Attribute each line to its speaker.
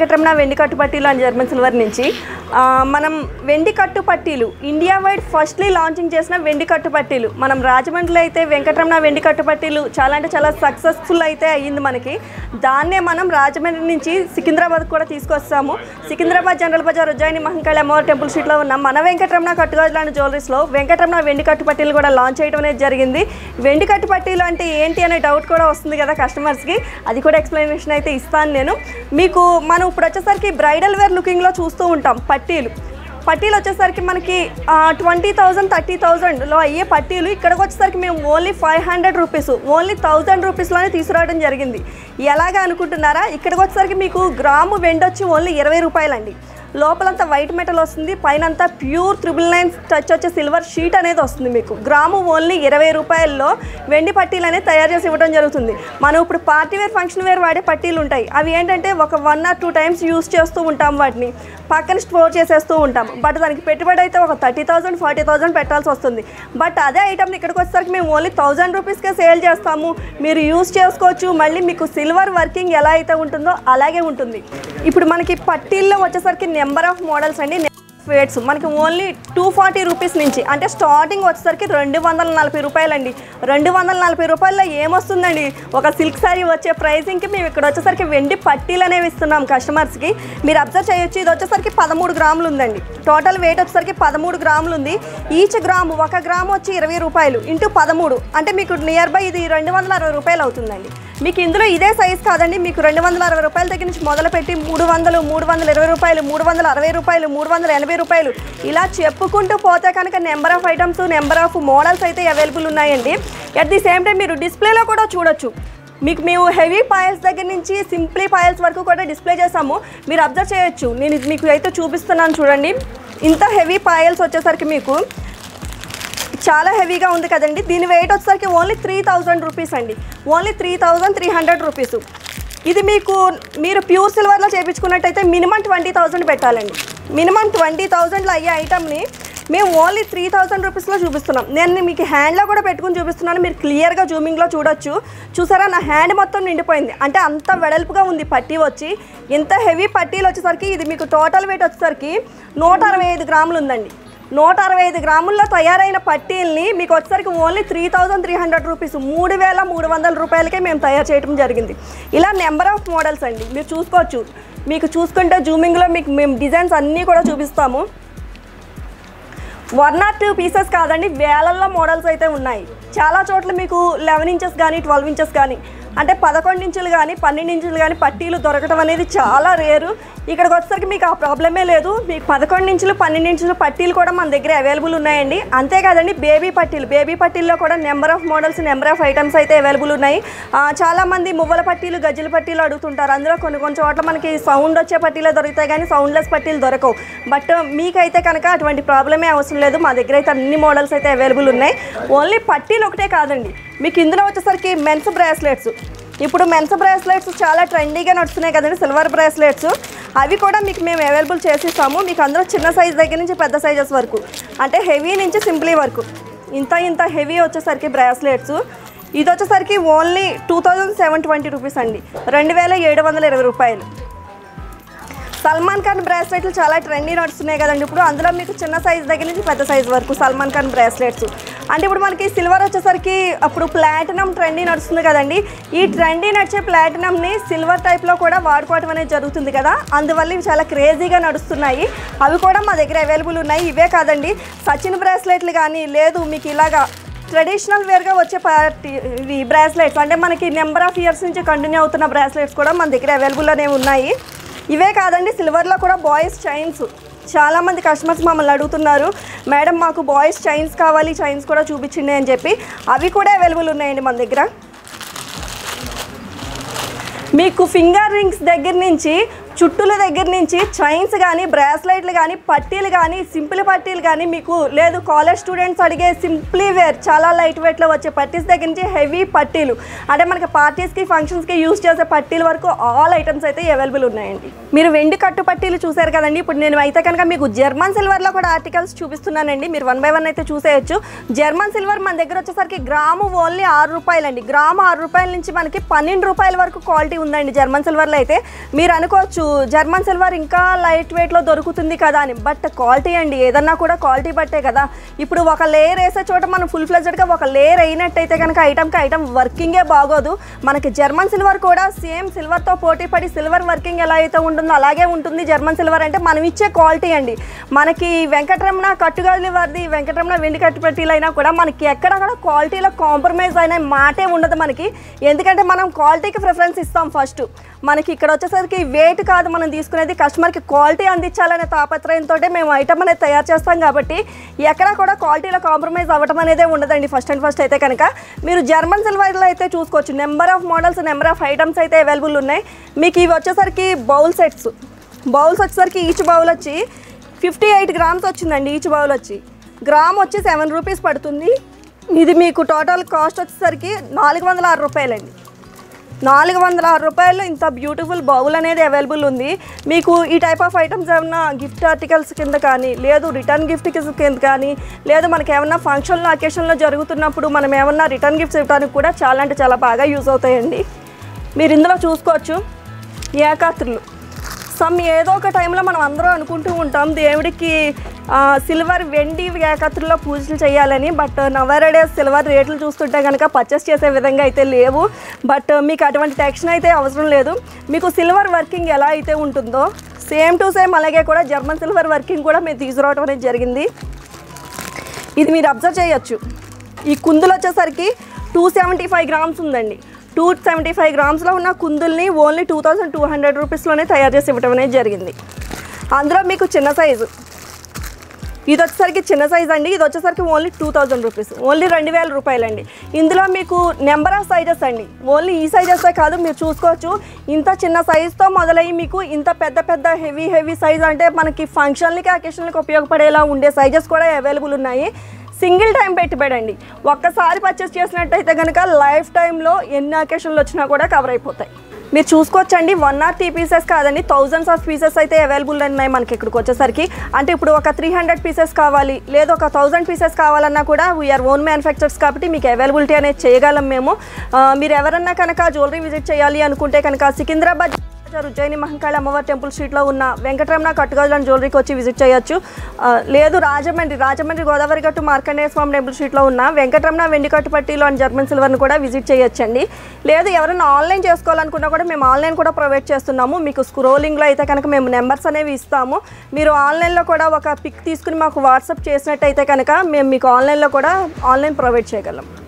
Speaker 1: వెంకటరమణ వెండి కట్టు పట్టీలు అండ్ జర్మన్ సిల్వర్ నుంచి ఆ, మనం వెండి కట్టు పట్టీలు ఇండియా వైడ్ ఫస్ట్లీ లాంచింగ్ చేసిన వెండి కట్టు పట్టీలు మనం రాజమండ్రిలో అయితే వెంకటరమణ వెండి కట్టు పట్టీలు చాలా అంటే చాలా సక్సెస్ఫుల్ అయితే అయ్యింది మనకి దాన్నే మనం రాజమండ్రి నుంచి సికింద్రాబాద్ కూడా తీసుకొస్తాము సికింద్రాబాద్ జనరల్ బజార్ ఉజ్జయిని మహంకాళి అమ్మవారి టెంపుల్ స్ట్రీట్లో ఉన్న మన వెంకటరమణ కట్టుగాజులు అండ్ జ్యువెలరీస్లో వెంకటరమణ వెండి కట్టు పట్టీలు కూడా లాంచ్ చేయడం అనేది జరిగింది వెండి కట్టు పట్టీలు అంటే ఏంటి అనే డౌట్ కూడా వస్తుంది కదా కస్టమర్స్కి అది కూడా ఎక్స్ప్లెనేషన్ అయితే ఇస్తాను నేను మీకు మనం ఇప్పుడు వచ్చేసరికి బ్రైడల్ వేర్ లుకింగ్లో చూస్తూ ఉంటాం పట్టీలు పట్టీలు వచ్చేసరికి మనకి ట్వంటీ థౌజండ్ థర్టీ థౌజండ్లో అయ్యే పట్టీలు ఇక్కడికి వచ్చేసరికి మేము only five hundred rupees only thousand రూపీస్లోనే తీసుకురావడం జరిగింది ఎలాగా అనుకుంటున్నారా ఇక్కడికి వచ్చేసరికి మీకు గ్రాము వెండి వచ్చి ఓన్లీ ఇరవై రూపాయలండి లోపలంతా వైట్ మెటల్ వస్తుంది పైన అంతా ప్యూర్ త్రిబుల్ నైన్ టచ్ వచ్చే సిల్వర్ షీట్ అనేది వస్తుంది మీకు గ్రాము ఓన్లీ ఇరవై రూపాయల్లో వెండి పట్టీలు అనేది తయారు చేసి ఇవ్వడం జరుగుతుంది మనం ఇప్పుడు పార్టీ వేర్ ఫంక్షన్ వేర్ వాడే పట్టీలు ఉంటాయి అవి ఏంటంటే ఒక one or two times use చేస్తూ ఉంటాం వాటిని పక్కన స్టోర్ చేసేస్తూ ఉంటాం బట్ దానికి పెట్టుబడి అయితే ఒక థర్టీ థౌసండ్ ఫార్టీ థౌసండ్ పెట్టాల్సి వస్తుంది బట్ అదే ఐటమ్ ఇక్కడికి వచ్చేసరికి మేము ఓన్లీ థౌసండ్ రూపీస్కే సేల్ చేస్తాము మీరు యూస్ చేసుకోవచ్చు మళ్ళీ మీకు సిల్వర్ వర్కింగ్ ఎలా అయితే ఉంటుందో అలాగే ఉంటుంది ఇప్పుడు మనకి పట్టీల్లో వచ్చేసరికి నెంబర్ ఆఫ్ మోడల్స్ అండి ఫేట్స్ మనకి ఓన్లీ టూ ఫార్టీ రూపీస్ నుంచి అంటే స్టార్టింగ్ వచ్చేసరికి రెండు వందల నలభై రూపాయలండి రెండు వందల నలభై రూపాయల్లో ఏమొస్తుందండి ఒక సిల్క్ శారీ వచ్చే ప్రైసింగ్కి మేము ఇక్కడ వచ్చేసరికి వెండి పట్టీలు అనేవి ఇస్తున్నాం కస్టమర్స్కి మీరు అబ్జర్వ్ చేయొచ్చు ఇది వచ్చేసరికి పదమూడు గ్రాములు ఉందండి టోటల్ వెయిట్ వచ్చేసరికి పదమూడు గ్రాములు ఉంది ఈచ్ గ్రాము ఒక గ్రాము వచ్చి ఇరవై రూపాయలు ఇంటూ పదమూడు అంటే మీకు నియర్ బై ఇది రెండు వందల అరవై రూపాయలు అవుతుందండి మీకు ఇందులో ఇదే సైజ్ కాదండి మీకు రెండు వందల అరవై రూపాయల దగ్గర నుంచి మొదలుపెట్టి మూడు వందలు మూడు వందల ఇరవై రూపాయలు మూడు వందల అరవై రూపాయలు మూడు వందల ఎనభై రూపాయలు ఇలా చెప్పుకుంటూ పోతే కనుక number of items number of models అయితే అవైలబుల్ ఉన్నాయండి అట్ ది సేమ్ టైం మీరు డిస్ప్లేలో కూడా చూడొచ్చు మీకు మేము హెవీ పాయల్స్ దగ్గర నుంచి సింప్లీ పాయల్స్ వరకు కూడా డిస్ప్లే చేసాము మీరు అబ్జర్వ్ చేయొచ్చు నేను ఇది మీకు అయితే చూపిస్తున్నాను చూడండి ఇంత హెవీ పాయల్స్ వచ్చేసరికి మీకు చాలా హెవీగా ఉంది కదండి దీని వెయిట్ వచ్చేసరికి ఓన్లీ త్రీ థౌజండ్ రూపీస్ అండి only three thousand three hundred rupees ఇది మీకు మీరు ప్యూర్ సిల్వర్లో చేయించుకున్నట్టయితే మినిమం ట్వంటీ థౌజండ్ పెట్టాలండి మినిమం ట్వంటీ థౌజండ్లో అయ్యే ఐటమ్ని మేము ఓన్లీ త్రీ థౌసండ్ రూపీస్లో చూపిస్తున్నాం నేను మీకు హ్యాండ్లో కూడా పెట్టుకుని చూపిస్తున్నాను మీరు క్లియర్గా జూమింగ్లో చూడొచ్చు చూసారా నా హ్యాండ్ మొత్తం నిండిపోయింది అంటే అంత వెడల్పుగా ఉంది పట్టీ వచ్చి ఇంత హెవీ పట్టీలు వచ్చేసరికి ఇది మీకు టోటల్ వెయిట్ వచ్చేసరికి నూట అరవై ఐదు గ్రాములు ఉందండి నూట అరవై ఐదు గ్రాముల్లో తయారైన పట్టీల్ని మీకు వచ్చేసరికి only three thousand three hundred rupees మూడు వేల మూడు వందల రూపాయలకే మేము తయారు చేయడం జరిగింది ఇలా నెంబర్ ఆఫ్ మోడల్స్ అండి మీరు చూసుకోవచ్చు మీకు చూసుకుంటే జూమింగ్లో మీకు మేము డిజైన్స్ అన్నీ కూడా చూపిస్తాము వన్ ఆర్ టూ పీసెస్ కాదండి వేలల్లో మోడల్స్ అయితే ఉన్నాయి చాలా చోట్ల మీకు లెవెన్ ఇంచెస్ కానీ ట్వెల్వ్ ఇంచెస్ కానీ అంటే పదకొండు ఇంచులు కానీ పన్నెండు ఇంచులు కానీ పట్టీలు దొరకడం అనేది చాలా రేరు ఇక్కడికి వచ్చేసరికి మీకు ఆ ప్రాబ్లమే లేదు మీకు పదకొండు ఇంచులు పన్నెండు ఇంచులు పట్టీలు కూడా మన దగ్గర అవైలబుల్ ఉన్నాయండి అంతేకాదండి బేబీ పట్టీలు బేబీ పట్టీల్లో కూడా number of models number of items అయితే అవైలబుల్ ఉన్నాయి ఆ, చాలామంది మువ్వల పట్టీలు గజ్జల పట్టీలు అడుగుతుంటారు అందులో కొన్ని కొన్ని చోట్ల మనకి సౌండ్ వచ్చే పట్టీలే దొరుకుతాయి కానీ సౌండ్లెస్ పట్టీలు దొరకవు బట్ మీకైతే కనుక అటువంటి ప్రాబ్లమే అవసరం లేదు మా దగ్గర అయితే అన్ని మోడల్స్ అయితే అవైలబుల్ ఉన్నాయి ఓన్లీ పట్టీలు ఒకటే కాదండి మీకు ఇందులో వచ్చేసరికి మెన్స్ బ్రాస్లెట్స్ ఇప్పుడు మెన్స్ బ్రాస్లెట్స్ చాలా ట్రెండీగా నడుస్తున్నాయి కదండి సిల్వర్ బ్రాస్లెట్స్ అవి కూడా మీకు మేము అవైలబుల్ చేసిస్తాము మీకు అందులో చిన్న సైజ్ దగ్గర నుంచి పెద్ద సైజెస్ వరకు అంటే హెవీ నుంచి సింప్లీ వరకు ఇంత ఇంత హెవీ వచ్చేసరికి బ్రాస్లెట్స్ ఇది వచ్చేసరికి only two thousand seven twenty rupees అండి రెండు వేల ఏడు వందల ఇరవై రూపాయలు సల్మాన్ ఖాన్ బ్రాస్లెట్లు చాలా ట్రెండీ నడుస్తున్నాయి కదండి ఇప్పుడు అందులో మీకు చిన్న సైజ్ దగ్గర నుంచి పెద్ద సైజ్ వరకు సల్మాన్ ఖాన్ బ్రాస్లెట్స్ అంటే ఇప్పుడు మనకి సిల్వర్ వచ్చేసరికి అప్పుడు ప్లాటినం ట్రెండీ నడుస్తుంది కదండి ఈ ట్రెండీ నడిచే ప్లాటినంని సిల్వర్ టైప్లో కూడా వాడుకోవడం అనేది జరుగుతుంది కదా అందువల్ల ఇవి చాలా క్రేజీగా నడుస్తున్నాయి అవి కూడా మా దగ్గర అవైలబుల్ ఉన్నాయి ఇవే కాదండి సచిన్ బ్రాస్లెట్లు కానీ లేదు మీకు ఇలాగా ట్రెడిషనల్ వేర్గా వచ్చే పార్టీ ఇవి బ్రాస్లెట్స్ అంటే మనకి నెంబర్ ఆఫ్ ఇయర్స్ నుంచి కంటిన్యూ అవుతున్న బ్రాస్లెట్స్ కూడా మన దగ్గర అవైలబుల్ అనేవి ఉన్నాయి ఇవే కాదండి సిల్వర్లో కూడా బాయ్స్ చైన్స్ చాలామంది కస్టమర్స్ మమ్మల్ని అడుగుతున్నారు మేడం మాకు బాయ్స్ చైన్స్ కావాలి చైన్స్ కూడా చూపించండి అని చెప్పి అవి కూడా అవైలబుల్ ఉన్నాయండి మన దగ్గర మీకు ఫింగర్ రింగ్స్ దగ్గర నుంచి చుట్టుల దగ్గర నుంచి చైన్స్ కానీ బ్రాస్లైట్లు కానీ పట్టీలు కానీ సింపుల్ పట్టీలు కానీ మీకు లేదు కాలేజ్ స్టూడెంట్స్ అడిగే సింప్లీ వేర్ చాలా లైట్ వెయిట్లో వచ్చే పట్టీస్ దగ్గర నుంచి హెవీ పట్టీలు అంటే మనకి పార్టీస్కి ఫంక్షన్స్కి యూస్ చేసే పట్టీల వరకు ఆల్ ఐటమ్స్ అయితే అవైలబుల్ ఉన్నాయండి మీరు వెండి కట్టు పట్టీలు చూశారు కదండి ఇప్పుడు నేను అయితే కనుక మీకు జర్మన్ సిల్వర్లో కూడా ఆర్టికల్స్ చూపిస్తున్నానండి మీరు వన్ బై వన్ అయితే చూసేయచ్చు జర్మన్ సిల్వర్ మన దగ్గర వచ్చేసరికి గ్రాము ఓన్లీ ఆరు రూపాయలండి గ్రాము ఆరు రూపాయల నుంచి మనకి పన్నెండు రూపాయల వరకు క్వాలిటీ ఉందండి జర్మన్ సిల్వర్లో అయితే మీరు అనుకోవచ్చు జర్మన్ సిల్వర్ ఇంకా లైట్ వెయిట్లో దొరుకుతుంది కదా అని బట్ క్వాలిటీ అండి ఏదన్నా కూడా క్వాలిటీ బట్టే కదా ఇప్పుడు ఒక లేయర్ వేసే చోట మనం ఫుల్ ఫ్లెజ్డ్గా ఒక లేయర్ అయినట్టయితే కనుక ఐటమ్కి ఐటమ్ వర్కింగే బాగోదు మనకి జర్మన్ సిల్వర్ కూడా సేమ్ సిల్వర్తో పోటీ పడి సిల్వర్ వర్కింగ్ ఎలా అయితే ఉంటుందో అలాగే ఉంటుంది జర్మన్ సిల్వర్ అంటే మనం ఇచ్చే క్వాలిటీ అండి మనకి వెంకటరమణ కట్టుగాలి వారిది వెంకటరమణ వెండి కట్టుపెట్టీలు అయినా కూడా మనకి ఎక్కడక్కడ క్వాలిటీలో కాంప్రమైజ్ అయిన మాటే ఉండదు మనకి ఎందుకంటే మనం క్వాలిటీకి ప్రిఫరెన్స్ ఇస్తాం ఫస్ట్ మనకి ఇక్కడ వచ్చేసరికి వెయిట్ కాదు మనం తీసుకునేది కస్టమర్కి క్వాలిటీ అందించాలనే తాపత్రయంతో మేము ఐటమ్ అనేది తయారు చేస్తాం కాబట్టి ఎక్కడ కూడా క్వాలిటీలో కాంప్రమైజ్ అవ్వడం అనేదే ఉండదండి ఫస్ట్ అండ్ ఫస్ట్ అయితే కనుక మీరు జర్మన్ సిల్వర్లో అయితే చూసుకోవచ్చు number of models number of items అయితే అవైలబుల్ ఉన్నాయి మీకు ఇవి వచ్చేసరికి బౌల్ సెట్స్ బౌల్స్ వచ్చేసరికి ఈచ్ బౌల్ వచ్చి ఫిఫ్టీ ఎయిట్ గ్రామ్స్ వచ్చిందండి ఈచ్ బౌల్ వచ్చి గ్రామ్ వచ్చి సెవెన్ రూపీస్ పడుతుంది ఇది మీకు టోటల్ కాస్ట్ వచ్చేసరికి నాలుగు వందల ఆరు రూపాయలండి నాలుగు వందల ఆరు రూపాయలు ఇంత బ్యూటిఫుల్ బౌల్ అనేది అవైలబుల్ ఉంది మీకు ఈ టైప్ ఆఫ్ ఐటమ్స్ ఏమన్నా గిఫ్ట్ ఆర్టికల్స్ కింద కానీ లేదు రిటర్న్ గిఫ్ట్ కింద కానీ లేదు మనకి ఏమన్నా ఫంక్షన్లో అకేషన్లో జరుగుతున్నప్పుడు మనం ఏమన్నా రిటర్న్ గిఫ్ట్స్ ఇవ్వడానికి కూడా చాలా అంటే చాలా బాగా యూజ్ అవుతాయండి మీరు ఇందులో చూసుకోవచ్చు ఏకాత్రులు సమ్ ఏదో ఒక టైంలో మనం అందరూ అనుకుంటూ ఉంటాం దేవుడికి ఆ, సిల్వర్ వెండి ఏకాత్రుల్లో పూజలు చేయాలని బట్ నవరడేస్ సిల్వర్ రేట్లు చూస్తుంటే కనుక పర్చేస్ చేసే విధంగా అయితే లేవు బట్ మీకు అటువంటి టెక్షన్ అయితే అవసరం లేదు మీకు సిల్వర్ వర్కింగ్ ఎలా అయితే ఉంటుందో సేమ్ టు సేమ్ అలాగే కూడా జర్మన్ సిల్వర్ వర్కింగ్ కూడా మేము తీసుకురావడం అనేది జరిగింది ఇది మీరు అబ్జర్వ్ చేయొచ్చు ఈ కుందులు వచ్చేసరికి టూ సెవెంటీ ఫైవ్ గ్రామ్స్ ఉందండి టూ సెవెంటీ ఫైవ్ గ్రామ్స్లో ఉన్న కుందుల్ని only two thousand two hundred రూపీస్లోనే తయారు చేసి ఇవ్వడం అనేది జరిగింది అందులో మీకు చిన్న సైజు ఇది వచ్చేసరికి చిన్న సైజ్ అండి ఇది వచ్చేసరికి only two thousand rupees only రెండు వేల రూపాయలండి ఇందులో మీకు నెంబర్ ఆఫ్ సైజెస్ అండి ఓన్లీ ఈ సైజెసే కాదు మీరు చూసుకోవచ్చు ఇంత చిన్న సైజుతో మొదలయ్యి మీకు ఇంత పెద్ద పెద్ద హెవీ హెవీ సైజ్ అంటే మనకి ఫంక్షన్లకి అకేషన్లకి ఉపయోగపడేలా ఉండే సైజెస్ కూడా అవైలబుల్ ఉన్నాయి సింగిల్ టైం పెట్టుబడి అండి ఒక్కసారి పర్చేస్ చేసినట్టయితే కనుక లైఫ్ టైంలో ఎన్ని అకేషన్లు వచ్చినా కూడా కవర్ అయిపోతాయి మీరు చూసుకోవచ్చండి వన్ ఆర్ టీ పీసెస్ కాదండి థౌజండ్స్ ఆఫ్ పీసెస్ అయితే అవైలబుల్ ఉన్నాయి మనకి ఇక్కడికి వచ్చేసరికి అంటే ఇప్పుడు ఒక త్రీ హండ్రెడ్ పీసెస్ కావాలి లేదా ఒక థౌజండ్ పీసెస్ కావాలన్నా కూడా వీఆర్ ఓన్ మ్యానుఫ్యాక్చర్స్ కాబట్టి మీకు అవైలబిలిటీ అనేది చేయగలం మేము ఆ, మీరు ఎవరన్నా కనుక జ్యువెలరీ విజిట్ చేయాలి అనుకుంటే కనుక సికింద్రాబాద్ బజార్ ఉజ్జయిని మహంకాళి అమ్మవారి టెంపుల్ స్ట్రీట్లో ఉన్న వెంకటరమణ కట్టుగజులను జ్యువెలరీకి వచ్చి విజిట్ చేయొచ్చు ఆ, లేదు రాజమండ్రి రాజమండ్రి గోదావరి గట్టు మార్కండేయ స్వామి టెంపుల్ స్ట్రీట్లో ఉన్న వెంకటరమణ వెండి కట్టుపట్టిలో అని జర్మన్ సిల్వర్ని కూడా విజిట్ చేయొచ్చండి లేదు ఎవరైనా ఆన్లైన్ చేసుకోవాలనుకున్నా కూడా మేము ఆన్లైన్ కూడా ప్రొవైడ్ చేస్తున్నాము మీకు స్క్రోలింగ్లో అయితే కనుక మేము నెంబర్స్ అనేవి ఇస్తాము మీరు ఆన్లైన్లో కూడా ఒక పిక్ తీసుకుని మాకు వాట్సాప్ చేసినట్టయితే కనుక మేము మీకు ఆన్లైన్లో కూడా ఆన్లైన్ ప్రొవైడ్ చేయగలం